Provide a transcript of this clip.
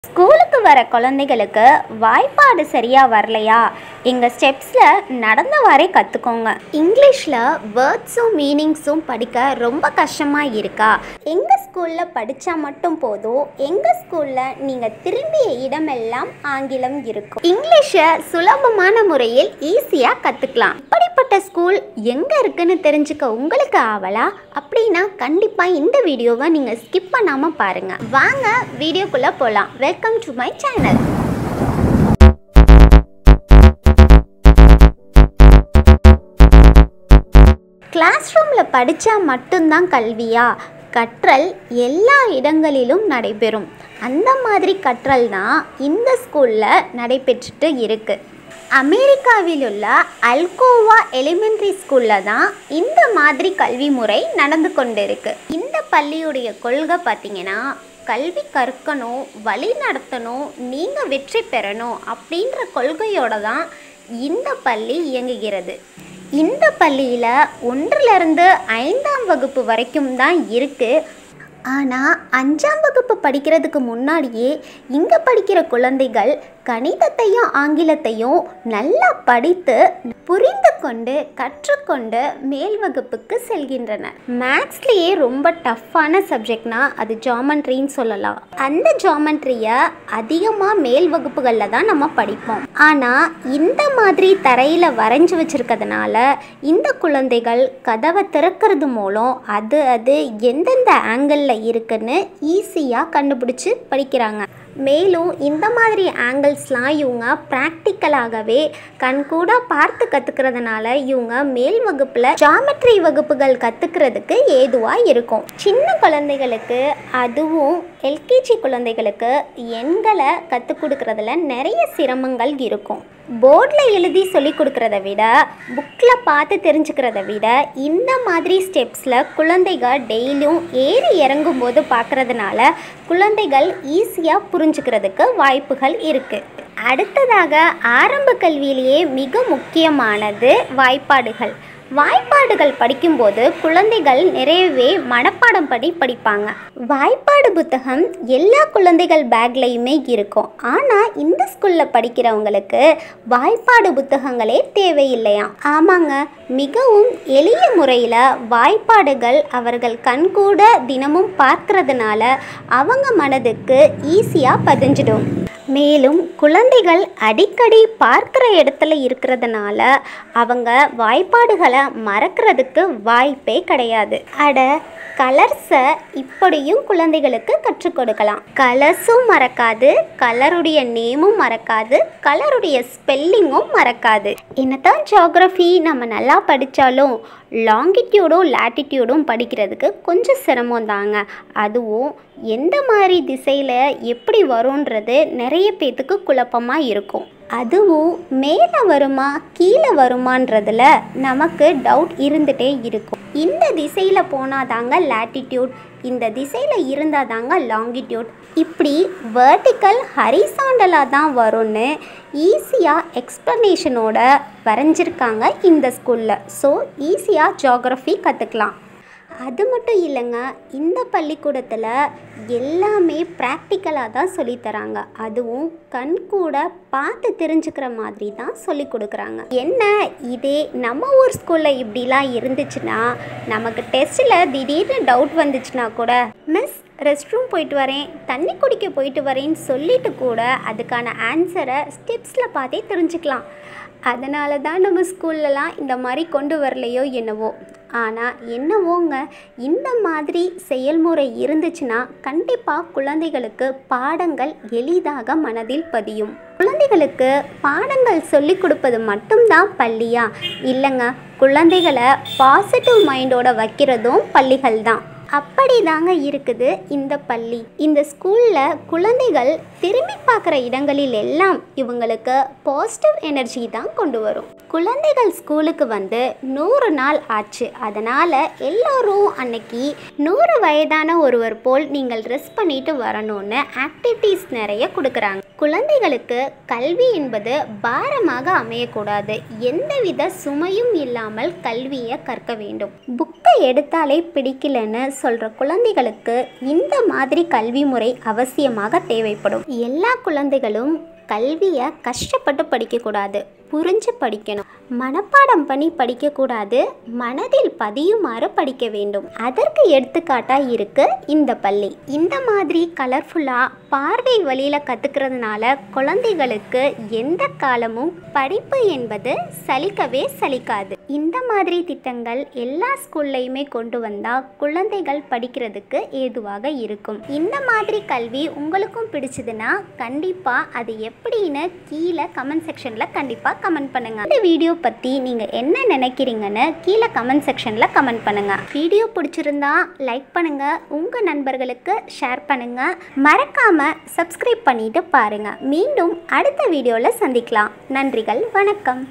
ஸ்கூலுக்கு வர குழந்தைகளுக்கு வாய்ப்பாடு சரியாக வரலையா எங்கள் ஸ்டெப்ஸில் நடந்தவாறே கற்றுக்கோங்க இங்கிலீஷில் வேர்ட்ஸும் மீனிங்ஸும் படிக்க ரொம்ப கஷ்டமாக இருக்கா எங்கள் ஸ்கூலில் படித்தா மட்டும் போதும் எங்கள் ஸ்கூலில் நீங்கள் திரும்பிய இடமெல்லாம் ஆங்கிலம் இருக்கும் இங்கிலீஷை சுலபமான முறையில் ஈஸியாக கற்றுக்கலாம் இப்படிப்பட்ட ஸ்கூல் எங்கே இருக்குன்னு தெரிஞ்சுக்க உங்களுக்கு ஆவலா அப்படின்னா கண்டிப்பாக இந்த வீடியோவை நீங்கள் ஸ்கிப் பண்ணாமல் பாருங்கள் வாங்க வீடியோக்குள்ளே போகலாம் வெல்கம் டு மை சேனல் கிளாஸ் ரூமில் படித்தா மட்டும்தான் கல்வியா கற்றல் எல்லா இடங்களிலும் நடைபெறும் அந்த மாதிரி கற்றல் தான் இந்த ஸ்கூலில் நடைபெற்றுட்டு இருக்கு அமெரிக்காவில் உள்ள அல்கோவா எலிமெண்ட்ரி ஸ்கூலில் தான் இந்த மாதிரி கல்வி முறை நடந்து கொண்டிருக்கு இந்த பள்ளியுடைய கொள்கை பார்த்தீங்கன்னா கல்வி கற்கணும் வழி நடத்தணும் நீங்கள் வெற்றி பெறணும் அப்படின்ற கொள்கையோட தான் இந்த பள்ளி இயங்குகிறது இந்த பள்ளியில் ஒன்றிலிருந்து ஐந்தாம் வகுப்பு வரைக்கும் தான் இருக்குது ஆனால் அஞ்சாம் வகுப்பு படிக்கிறதுக்கு முன்னாடியே இங்கே படிக்கிற குழந்தைகள் கணிதத்தையும் ஆங்கிலத்தையும் நல்லா படித்து புரிந்து கொண்டு கற்றுக்கொண்டு மேல் வகுப்புக்கு செல்கின்றனர் மேக்ஸ்லேயே ரொம்ப டஃப்பான சப்ஜெக்ட்னா அது ஜாமெண்ட்ரின்னு சொல்லலாம் அந்த ஜாமெண்ட்ரியை அதிகமாக மேல் வகுப்புகளில் தான் நம்ம படிப்போம் ஆனால் இந்த மாதிரி தரையில் வரைஞ்சி வச்சிருக்கிறதுனால இந்த குழந்தைகள் கதவை திறக்கிறது மூலம் அது அது எந்தெந்த ஆங்கிளில் இருக்குன்னு ஈஸியாக கண்டுபிடிச்சி படிக்கிறாங்க மேலும் இந்த மாதிரி ஆங்கிள்ஸ்லாம் இவங்க ப்ராக்டிக்கலாகவே கண்கூட பார்த்து கற்றுக்கிறதுனால இவங்க மேல் வகுப்பில் ஜாமெட்ரி வகுப்புகள் கற்றுக்கிறதுக்கு ஏதுவாக இருக்கும் சின்ன குழந்தைகளுக்கு அதுவும் எல்கேஜி குழந்தைகளுக்கு எண்களை கற்றுக் கொடுக்கறதுல நிறைய சிரமங்கள் இருக்கும் போர்டில் எழுதி சொல்லி கொடுக்கறத விட புக்கில் பார்த்து தெரிஞ்சுக்கிறத விட இந்த மாதிரி ஸ்டெப்ஸில் குழந்தைகள் டெய்லியும் ஏறி இறங்கும் போது பார்க்குறதுனால குழந்தைகள் ஈஸியாக புரிஞ்சுக்கிறதுக்கு வாய்ப்புகள் இருக்குது அடுத்ததாக ஆரம்ப கல்வியிலேயே மிக முக்கியமானது வாய்ப்பாடுகள் வாய்ப்பாடுகள் படிக்கும்போது குழந்தைகள் நிறையவே மனப்பாடம் பண்ணி படிப்பாங்க வாய்ப்பாடு புத்தகம் எல்லா குழந்தைகள் பேக்லேயுமே இருக்கும் ஆனால் இந்த ஸ்கூலில் படிக்கிறவங்களுக்கு வாய்ப்பாடு புத்தகங்களே தேவையில்லையாம் ஆமாங்க மிகவும் எளிய முறையில் வாய்ப்பாடுகள் அவர்கள் கண்கூட தினமும் பார்க்கறதுனால அவங்க மனதுக்கு ஈஸியாக பதிஞ்சிடும் மேலும் குழந்தைகள் அடிக்கடி பார்க்குற இடத்துல இருக்கிறதுனால அவங்க வாய்ப்பாடுகளை மறக்கிறதுக்கு வாய்ப்பே கிடையாது அட கலர்ஸை இப்படியும் குழந்தைகளுக்கு கற்றுக் கொடுக்கலாம் கலர்ஸும் மறக்காது கலருடைய நேமும் மறக்காது கலருடைய ஸ்பெல்லிங்கும் மறக்காது என்னதான் ஜியாகிரஃபி நம்ம நல்லா படித்தாலும் லாங்கிட்யூடும் லேட்டிடியூடும் படிக்கிறதுக்கு கொஞ்சம் சிரமம் தாங்க அதுவும் எந்த மாதிரி திசையில் எப்படி வரும்ன்றது நிறைய பேத்துக்கு குழப்பமாக இருக்கும் அதுவும் மேலே வருமா கீழே வருமான்றதுல நமக்கு டவுட் இருந்துகிட்டே இருக்கும் இந்த திசையில் போனால் தாங்க லேட்டிடியூட் இந்த திசையில் இருந்தால் தாங்க லாங்கிட்யூட் இப்படி வேர்ட்டிக்கல் ஹரிசாண்டலாக தான் வரும்னு ஈஸியாக எக்ஸ்ப்ளனேஷனோட வரைஞ்சிருக்காங்க இந்த ஸ்கூலில் ஸோ ஈஸியாக ஜியாகிரஃபி கற்றுக்கலாம் அது மட்டும் இல்லைங்க இந்த பள்ளிக்கூடத்தில் எல்லாமே ப்ராக்டிக்கலாக தான் சொல்லித்தராங்க அதுவும் கண் கூட பார்த்து தெரிஞ்சுக்கிற மாதிரி தான் சொல்லி கொடுக்குறாங்க என்ன இதே நம்ம ஊர் ஸ்கூலில் இப்படிலாம் இருந்துச்சுன்னா நமக்கு டெஸ்ட்டில் திடீர்னு டவுட் வந்துச்சுன்னா கூட மிஸ் ரெஸ்ட் ரூம் போயிட்டு வரேன் தண்ணி குடிக்க போயிட்டு வரேன்னு சொல்லிட்டு கூட அதுக்கான ஆன்சரை ஸ்டெப்ஸில் பார்த்தே தெரிஞ்சுக்கலாம் அதனால தான் நம்ம ஸ்கூல்லலாம் இந்த மாதிரி கொண்டு வரலையோ என்னவோ ஆனால் என்னவோங்க இந்த மாதிரி செயல்முறை இருந்துச்சுன்னா கண்டிப்பாக குழந்தைகளுக்கு பாடங்கள் எளிதாக மனதில் பதியும் குழந்தைகளுக்கு பாடங்கள் சொல்லி கொடுப்பது மட்டும்தான் பள்ளியா இல்லைங்க குழந்தைகளை பாசிட்டிவ் மைண்டோட வைக்கிறதும் பள்ளிகள் தான் அப்படி தாங்க இருக்குது இந்த பள்ளி இந்த ஸ்கூலில் குழந்தைகள் திரும்பி பார்க்குற இடங்களில் எல்லாம் இவங்களுக்கு பாசிட்டிவ் எனர்ஜி தான் கொண்டு வரும் குழந்தைகள் ஸ்கூலுக்கு வந்து நூறு நாள் ஆச்சு அதனால் எல்லோரும் அன்னைக்கு நூறு வயதான ஒருவர் போல் நீங்கள் ட்ரெஸ் பண்ணிட்டு வரணும்னு ஆக்டிவிட்டீஸ் நிறைய கொடுக்குறாங்க குழந்தைகளுக்கு கல்வி என்பது பாரமாக அமையக்கூடாது எந்தவித சுமையும் இல்லாமல் கல்வியை கற்க வேண்டும் புக்கை எடுத்தாலே பிடிக்கலன்னு சொல்கிற குழந்தைகளுக்கு இந்த மாதிரி கல்வி முறை அவசியமாக தேவைப்படும் எல்லா குழந்தைகளும் கல்வியை கஷ்டப்பட்டு படிக்கக்கூடாது புரிஞ்சு படிக்கணும் மனப்பாடம் பண்ணி படிக்கக்கூடாது மனதில் பதியுமாறு படிக்க வேண்டும் அதற்கு எடுத்துக்காட்டாக இருக்கு இந்த பள்ளி இந்த மாதிரி கலர்ஃபுல்லாக பார்வை வழியில் கற்றுக்கிறதுனால குழந்தைகளுக்கு எந்த காலமும் படிப்பு என்பது சலிக்கவே சலிக்காது இந்த மாதிரி திட்டங்கள் எல்லா ஸ்கூல்லையுமே கொண்டு வந்தால் குழந்தைகள் படிக்கிறதுக்கு ஏதுவாக இருக்கும் இந்த மாதிரி கல்வி உங்களுக்கும் பிடிச்சதுன்னா கண்டிப்பாக அது எப்படின்னு கீழே கமெண்ட் செக்ஷனில் கண்டிப்பாக கமெண்ட் பண்ணுங்க இந்த வீடியோ பற்றி நீங்கள் என்ன நினைக்கிறீங்கன்னு கீழே கமெண்ட் செக்ஷனில் கமெண்ட் பண்ணுங்க வீடியோ பிடிச்சிருந்தா லைக் பண்ணுங்க உங்கள் நண்பர்களுக்கு ஷேர் பண்ணுங்க மறக்காம சப்ஸ்கிரைப் பண்ணிட்டு பாருங்க மீண்டும் அடுத்த வீடியோவில் சந்திக்கலாம் நன்றிகள் வணக்கம்